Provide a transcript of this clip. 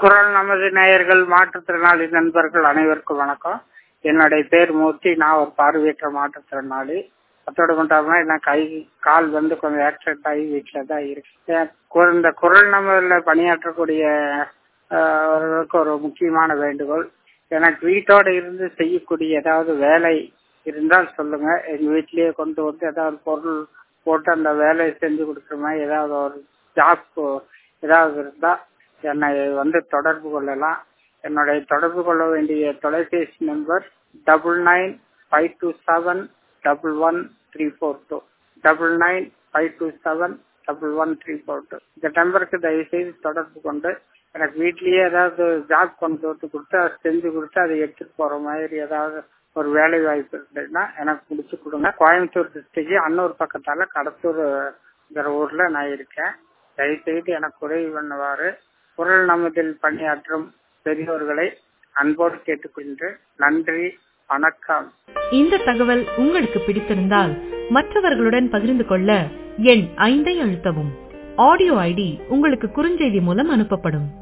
குரல் நமது நேயர்கள் மாற்றுத்திறனாளி நண்பர்கள் அனைவருக்கும் வணக்கம் என்னுடைய பேர் மூர்த்தி நான் ஒரு பார்வையற்ற மாற்றுத்திறனாளி அத்தோடு மட்டும் நான் கை கால் வந்து கொஞ்சம் ஆக்சிடென்ட் ஆகி வீட்டில் தான் இருக்கேன் கு- இந்த குரல் நமதுல பணியாற்றக்கூடிய ஆஹ், அவர்களுக்கு ஒரு முக்கியமான வேண்டுகோள் எனக்கு வீட்டோட இருந்து செய்யக்கூடிய ஏதாவது வேலை இருந்தால் சொல்லுங்க எங்க வீட்லயே கொண்டு வந்து ஏதாவது பொருள் போட்டு அந்த வேலையை செஞ்சு கொடுக்குற மாதிரி ஏதாவது ஒரு ஜாப் ஏதாவது இருந்தா என்னை வந்து தொடர்பு கொள்ளலாம் என்னுடைய தொடர்பு கொள்ள வேண்டிய தொலைபேசி number double nine five two seven double one three four two double nine five two seven double one three four two இந்த நம்பருக்கு தயவு செய்து தொடர்பு கொண்டு எனக்கு வீட்லயே ஏதாவது ஜாப் கொண்டு வந்து கொடுத்து அதை செஞ்சு கொடுத்து அதை எடுத்துட்டு போற மாதிரி ஏதாவது ஒரு வேலை வாய்ப்பு இருந்ததுன்னா எனக்கு முடிச்சு கொடுங்க கோயம்புத்தூர் டிஸ்ட்ரிக்ட் அன்னூர் பக்கத்தால கடத்தூர்ங்கிற ஊர்ல நான் இருக்கேன் தயவு செய்து எனக்கு உதவி பண்ணுவாரு குரல் நமதில் பணியாற்றும் பெரியோர்களை அன்போடு கேட்டுக்கொள்கிறேன் நன்றி வணக்கம் இந்த தகவல் உங்களுக்கு பிடித்திருந்தால் மற்றவர்களுடன் பகிர்ந்து கொள்ள எண் ஐந்தை அழுத்தவும் ஆடியோ ஐடி உங்களுக்கு குறுஞ்செய்தி மூலம் அனுப்பப்படும்